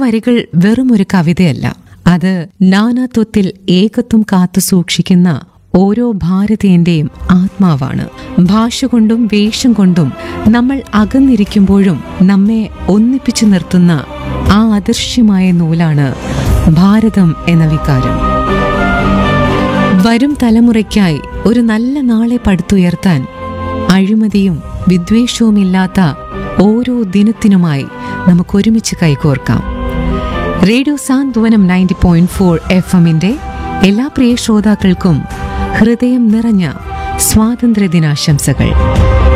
വരികൾ വെറുമൊരു കവിതയല്ല അത് നാനാത്വത്തിൽ ഏകത്വം കാത്തു സൂക്ഷിക്കുന്ന ഓരോ ഭാരതീയന്റെയും ആത്മാവാണ് ഭാഷ കൊണ്ടും വേഷം കൊണ്ടും നമ്മൾ അകന്നിരിക്കുമ്പോഴും നമ്മെ ഒന്നിപ്പിച്ചു നിർത്തുന്ന ആ അദൃശ്യമായ നൂലാണ് ഭാരതം എന്ന വികാരം വരും തലമുറയ്ക്കായി ഒരു നല്ല നാളെ പടുത്തുയർത്താൻ അഴിമതിയും വിദ്വേഷവുമില്ലാത്ത ഓരോ ദിനത്തിനുമായി നമുക്ക് ഒരുമിച്ച് കൈകോർക്കാം radio Santhwanam ninety point four F എമ്മിന്റെ എല്ലാ പ്രിയ ശ്രോതാക്കൾക്കും ഹൃദയം നിറഞ്ഞ സ്വാതന്ത്ര്യ ദിനാശംസകൾ